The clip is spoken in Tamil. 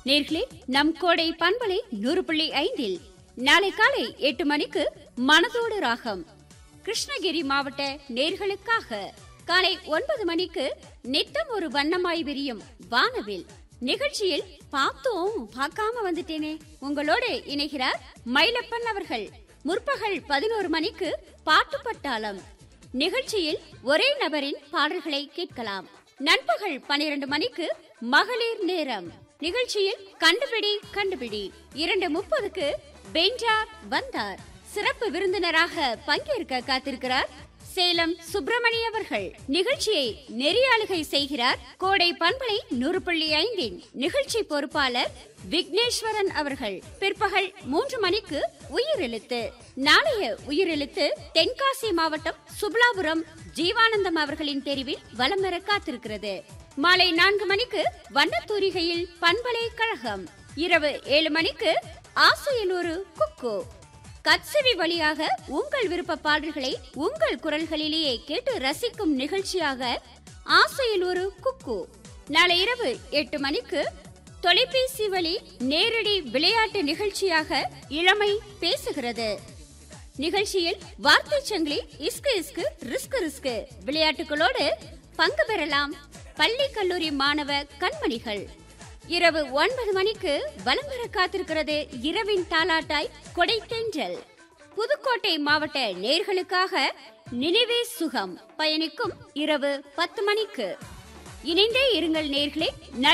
நேர்களே நம் கோடை பண்பலை நூறு புள்ளி ஐந்தில் நாளை காலை எட்டு மணிக்கு மனதோடு ராகம் கிருஷ்ணகிரி மாவட்ட நேர்களுக்காக காலை ஒன்பது மணிக்கு நித்தம் ஒரு வண்ணமாய் விரியும் வானவில் நிகழ்ச்சியில் பார்த்தோம் பார்க்காம வந்துட்டேனே உங்களோடு இணைகிறார் மயிலப்பன் அவர்கள் முற்பகல் பதினோரு மணிக்கு பாட்டு பட்டாளம் நிகழ்ச்சியில் ஒரே நபரின் பாடல்களை கேட்கலாம் நண்பகல் பனிரெண்டு மணிக்கு மகளிர் நேரம் நிகழ்ச்சியில் கண்டுபிடி கண்டுபிடி இரண்டு முப்பதுக்கு பெஞ்சார் வந்தார் சிறப்பு விருந்தினராக பங்கேற்க காத்திருக்கிறார் சேலம் சுப்பிரமணி அவர்கள் நிகழ்ச்சியை நெறியாளுகை செய்கிறார் கோடை பண்பலை நூறு புள்ளி ஐந்தின் நிகழ்ச்சி பொறுப்பாளர் விக்னேஸ்வரன் அவர்கள் பிற்பகல் மூன்று மணிக்கு உயிரெழுத்து நாளைய உயிரெழுத்து தென்காசி மாவட்டம் சுப்லாபுரம் ஜீவானந்தம் அவர்களின் தெரிவில் வலம் வர காத்திருக்கிறது மாலை நான்கு மணிக்கு வண்ணத்தூரிகையில் பண்பலை கழகம் இரவு ஏழு மணிக்கு ஆசையலூரு குக்கு கட்செவி வழியாக உங்கள் விருப்ப பாடல்களை உங்கள் குரல்களிலேயே கேட்டு ரசிக்கும் நிகழ்ச்சியாக ஆசையில் ஒரு குக்கு நாளை இரவு எட்டு மணிக்கு தொலைபேசி வழி நேரடி விளையாட்டு நிகழ்ச்சியாக இளமை பேசுகிறது நிகழ்ச்சியில் வார்த்தை சங்கிலி இஸ்கு இஸ்கு ரிஸ்கு ரிஸ்கு விளையாட்டுகளோடு பங்கு பெறலாம் பள்ளி கல்லூரி மாணவ கண்மணிகள் இரவு ஒன்பது மணிக்கு வலம் வர காத்திருக்கிறது இரவின் தாலாட்டாய் கொடை தென்றல் புதுக்கோட்டை மாவட்ட நேர்களுக்காக நினைவே சுகம் பயணிக்கும் இரவு பத்து மணிக்கு இணைந்தே இருங்கள் நேர்களே